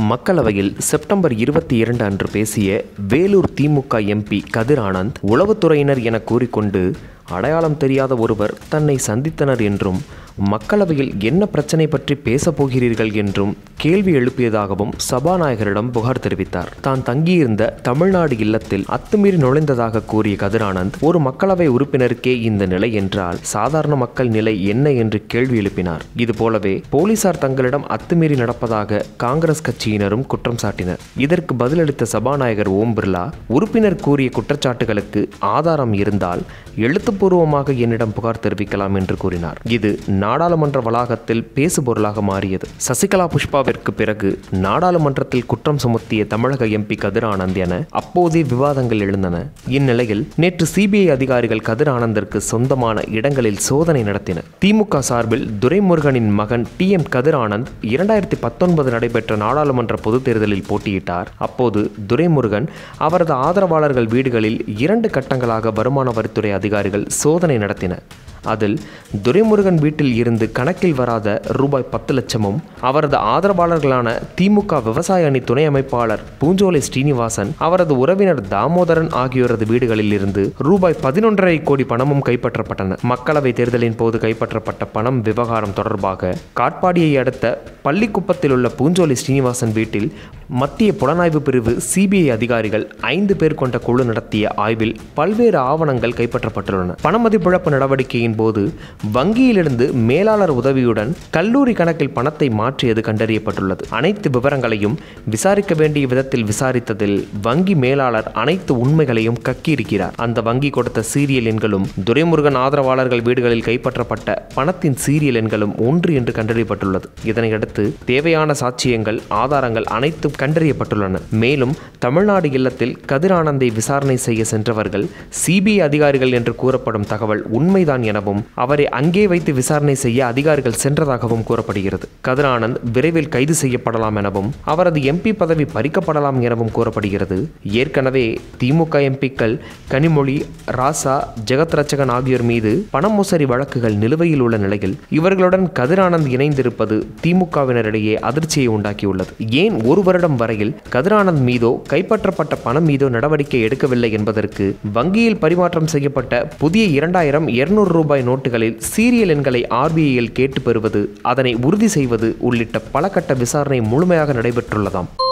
மக்களவையில் செப்டம்பர் இருபத்தி இரண்டு அன்று பேசிய வேலூர் திமுக எம்பி கதிர் ஆனந்த் உளவுத்துறையினர் என கூறிக்கொண்டு அடையாளம் தெரியாத ஒருவர் தன்னை சந்தித்தனர் என்றும் மக்களவையில் என்ன பிரச்சனை பற்றி பேசப் போகிறீர்கள் என்றும் கேள்வி எழுப்பியதாகவும் சபாநாயகரிடம் புகார் தெரிவித்தார் தான் தங்கியிருந்த தமிழ்நாடு இல்லத்தில் அத்துமீறி நுழைந்ததாக கூறிய கதிரானந்த் ஒரு மக்களவை உறுப்பினருக்கே இந்த நிலை என்றால் சாதாரண மக்கள் நிலை என்ன என்று கேள்வி எழுப்பினார் இதுபோலவே போலீசார் தங்களிடம் அத்துமீறி நடப்பதாக காங்கிரஸ் கட்சியினரும் குற்றம் சாட்டினர் இதற்கு பதிலளித்த சபாநாயகர் ஓம் பிர்லா உறுப்பினர் கூறிய குற்றச்சாட்டுகளுக்கு ஆதாரம் இருந்தால் எழுத்துப்பூர்வமாக என்னிடம் புகார் தெரிவிக்கலாம் என்று கூறினார் இது நாடாளுமன்ற வளாகத்தில் பேசுபொருளாக மாறியது சசிகலா புஷ்பாவிற்கு பிறகு நாடாளுமன்றத்தில் குற்றம் சுமத்திய தமிழக எம்பி கதிர் ஆனந்த் என அப்போதே விவாதங்கள் எழுந்தன இந்நிலையில் நேற்று சிபிஐ அதிகாரிகள் கதிர் ஆனந்திற்கு சொந்தமான இடங்களில் சோதனை நடத்தினர் திமுக சார்பில் துரைமுருகனின் மகன் டி எம் கதிர் ஆனந்த் இரண்டாயிரத்தி பத்தொன்பது நடைபெற்ற நாடாளுமன்ற பொதுத் தேர்தலில் போட்டியிட்டார் அப்போது துரைமுருகன் அவரது ஆதரவாளர்கள் வீடுகளில் இரண்டு கட்டங்களாக வருமான வரித்துறை அதிகாரிகள் சோதனை நடத்தினர் அதில் துரைமுருகன் வீட்டில் இருந்து கணக்கில் வராத ரூபாய் பத்து லட்சமும் அவரது ஆதரவாளர்களான திமுக விவசாய அணி துணை அமைப்பாளர் பூஞ்சோலை ஸ்ரீனிவாசன் அவரது உறவினர் தாமோதரன் ஆகியோரது வீடுகளில் இருந்து ரூபாய் பதினொன்றரை கோடி பணமும் கைப்பற்றப்பட்டன மக்களவை தேர்தலின் போது கைப்பற்றப்பட்ட பணம் விவகாரம் தொடர்பாக காட்பாடியை அடுத்த பள்ளிக்குப்பத்தில் உள்ள பூஞ்சோலை ஸ்ரீனிவாசன் வீட்டில் மத்திய புலனாய்வு பிரிவு சிபிஐ அதிகாரிகள் ஐந்து பேர் கொண்ட குழு நடத்திய ஆய்வில் பல்வேறு ஆவணங்கள் கைப்பற்றப்பட்டுள்ளன பணமதிப்பிழப்பு நடவடிக்கையின் போது வங்கியிலிருந்து மேலாளர் உதவியுடன் கல்லூரி கணக்கில் பணத்தை மாற்றியது கண்டறியப்பட்டுள்ளது அனைத்து விவரங்களையும் விசாரிக்க வேண்டிய விதத்தில் விசாரித்ததில் வங்கி மேலாளர் அனைத்து உண்மைகளையும் கக்கியிருக்கிறார் அந்த வங்கி கொடுத்த சீரியல் எண்களும் துரைமுருகன் ஆதரவாளர்கள் வீடுகளில் கைப்பற்றப்பட்ட பணத்தின் சீரியல் எண்களும் ஒன்று என்று கண்டறியப்பட்டுள்ளது இதனையடுத்து தேவையான சாட்சியங்கள் ஆதாரங்கள் அனைத்தும் கண்டறியப்பட்டுள்ளன மேலும் தமிழ்நாடு இல்லத்தில் கதிர் ஆனந்தை விசாரணை செய்ய சென்றவர்கள் சிபிஐ அதிகாரிகள் என்று கூறப்படும் தகவல் உண்மைதான் எனவும் அவரை அங்கே வைத்து விசாரணை செய்ய அதிகாரிகள் சென்றதாகவும் கூறப்படுகிறது கதிர் ஆனந்த் விரைவில் கைது செய்யப்படலாம் எனவும் அவரது எம்பி பதவி பறிக்கப்படலாம் எனவும் கூறப்படுகிறது ஏற்கனவே திமுக எம்பிக்கள் கனிமொழி ராசா ஜெகத் ரச்சகன் ஆகியோர் மீது பண மோசடி வழக்குகள் நிலுவையில் உள்ள நிலையில் இவர்களுடன் கதிர் ஆனந்த் இணைந்திருப்பது திமுகவினரிடையே அதிர்ச்சியை உண்டாக்கியுள்ளது ஏன் ஒரு வருடம் வரையில் கதிரானந்த் மீதோ கைப்பற்றப்பட்ட பணம் மீதோ நடவடிக்கை எடுக்கவில்லை என்பதற்கு வங்கியில் பரிமாற்றம் செய்யப்பட்ட புதிய இரண்டாயிரம் இருநூறு ரூபாய் நோட்டுகளில் சீரியல் எண்களை ஆர்பிஐயில் கேட்டு பெறுவது அதனை உறுதி செய்வது உள்ளிட்ட பல கட்ட விசாரணை முழுமையாக நடைபெற்றுள்ளதாம்